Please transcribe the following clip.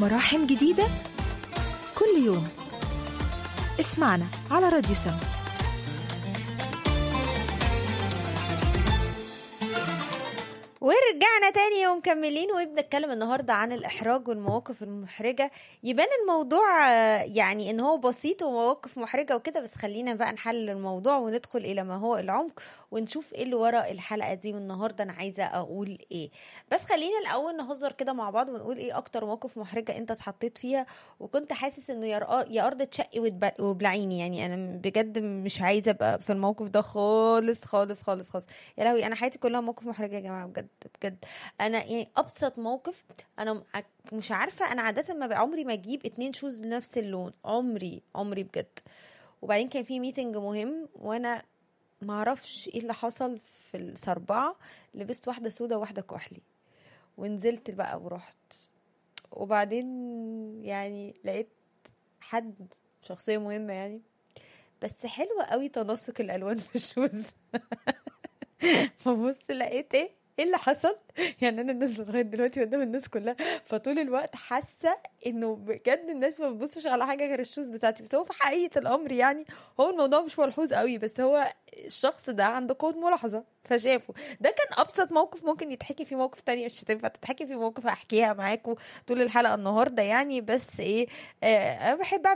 مراحم جديدة كل يوم اسمعنا على راديو سما ورجعنا تاني ومكملين وبنتكلم النهارده عن الاحراج والمواقف المحرجه يبان الموضوع آه، يعني ان هو بسيط ومواقف محرجه وكده بس خلينا بقى نحلل الموضوع وندخل الى ما هو العمق ونشوف ايه اللي ورا الحلقه دي والنهارده انا عايزه اقول ايه بس خلينا الاول نهزر كده مع بعض ونقول ايه اكتر موقف محرجه انت اتحطيت فيها وكنت حاسس انه يا رق- يا ارض تشقي وتب- وبلعيني يعني انا بجد مش عايزه ابقى في الموقف ده خالص خالص خالص خالص يا لهوي انا حياتي كلها موقف محرجه يا جماعه بجد بجد انا يعني ابسط موقف انا م- مش عارفه انا عاده ما بقى عمري ما اجيب اتنين شوز نفس اللون عمري عمري بجد وبعدين كان في ميتنج مهم وانا ما اعرفش ايه اللي حصل في السربعه لبست واحده سودا وواحده كحلي ونزلت بقى ورحت وبعدين يعني لقيت حد شخصيه مهمه يعني بس حلوه قوي تناسق الالوان في الشوز فبص لقيت ايه ايه اللي حصل يعني انا الناس لغايه دلوقتي قدام الناس كلها فطول الوقت حاسه انه بجد الناس ما بتبصش على حاجه غير الشوز بتاعتي بس هو في حقيقه الامر يعني هو الموضوع مش ملحوظ قوي بس هو الشخص ده عنده قوه ملاحظه فشافه ده كان ابسط موقف ممكن يتحكي فيه موقف تاني مش هتنفع تتحكي فيه موقف هحكيها معاكم طول الحلقه النهارده يعني بس ايه آه انا بحب اعمل